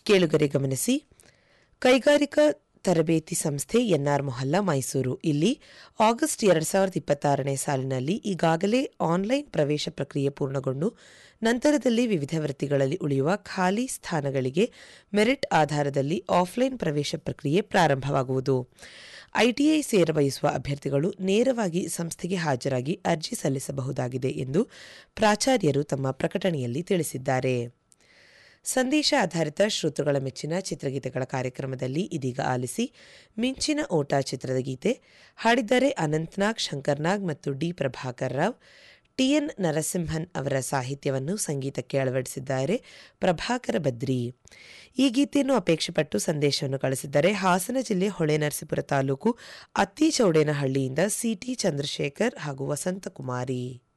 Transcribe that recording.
ಕೇಳುಗರೆ ಗಮನಿಸಿ ಕೈಗಾರಿಕಾ ತರಬೇತಿ ಸಂಸ್ಥೆ ಎನ್ಆರ್ ಮೊಹಲ್ಲಾ ಮೈಸೂರು ಇಲ್ಲಿ ಆಗಸ್ಟ್ ಎರಡು ಸಾವಿರದ ಇಪ್ಪತ್ತಾರನೇ ಸಾಲಿನಲ್ಲಿ ಈಗಾಗಲೇ ಆನ್ಲೈನ್ ಪ್ರವೇಶ ಪ್ರಕ್ರಿಯೆ ಪೂರ್ಣಗೊಂಡು ನಂತರದಲ್ಲಿ ವಿವಿಧ ವೃತ್ತಿಗಳಲ್ಲಿ ಉಳಿಯುವ ಖಾಲಿ ಸ್ಥಾನಗಳಿಗೆ ಮೆರಿಟ್ ಆಧಾರದಲ್ಲಿ ಆಫ್ಲೈನ್ ಪ್ರವೇಶ ಪ್ರಕ್ರಿಯೆ ಪ್ರಾರಂಭವಾಗುವುದು ಐಟಿಐ ಸೇರಬಯಸುವ ಅಭ್ಯರ್ಥಿಗಳು ನೇರವಾಗಿ ಸಂಸ್ಥೆಗೆ ಹಾಜರಾಗಿ ಅರ್ಜಿ ಸಲ್ಲಿಸಬಹುದಾಗಿದೆ ಎಂದು ಪ್ರಾಚಾರ್ಯರು ತಮ್ಮ ಪ್ರಕಟಣೆಯಲ್ಲಿ ತಿಳಿಸಿದ್ದಾರೆ ಸಂದೇಶ ಆಧಾರಿತ ಶ್ರೋತೃಗಳ ಮೆಚ್ಚಿನ ಚಿತ್ರಗೀತೆಗಳ ಕಾರ್ಯಕ್ರಮದಲ್ಲಿ ಇದೀಗ ಆಲಿಸಿ ಮಿಂಚಿನ ಓಟ ಚಿತ್ರದ ಗೀತೆ ಹಾಡಿದ್ದಾರೆ ಅನಂತ್ನಾಗ್ ಶಂಕರ್ನಾಗ್ ಮತ್ತು ಡಿ ಪ್ರಭಾಕರ್ ರಾವ್ ಟಿಎನ್ ನರಸಿಂಹನ್ ಅವರ ಸಾಹಿತ್ಯವನ್ನು ಸಂಗೀತಕ್ಕೆ ಅಳವಡಿಸಿದ್ದಾರೆ ಪ್ರಭಾಕರ ಬದ್ರಿ ಈ ಗೀತೆಯನ್ನು ಅಪೇಕ್ಷೆಪಟ್ಟು ಸಂದೇಶವನ್ನು ಕಳಿಸಿದ್ದಾರೆ ಹಾಸನ ಜಿಲ್ಲೆ ಹೊಳೆನರಸೀಪುರ ತಾಲೂಕು ಅತ್ತಿಚೌಡೇನಹಳ್ಳಿಯಿಂದ ಸಿಟಿ ಚಂದ್ರಶೇಖರ್ ಹಾಗೂ ವಸಂತಕುಮಾರಿ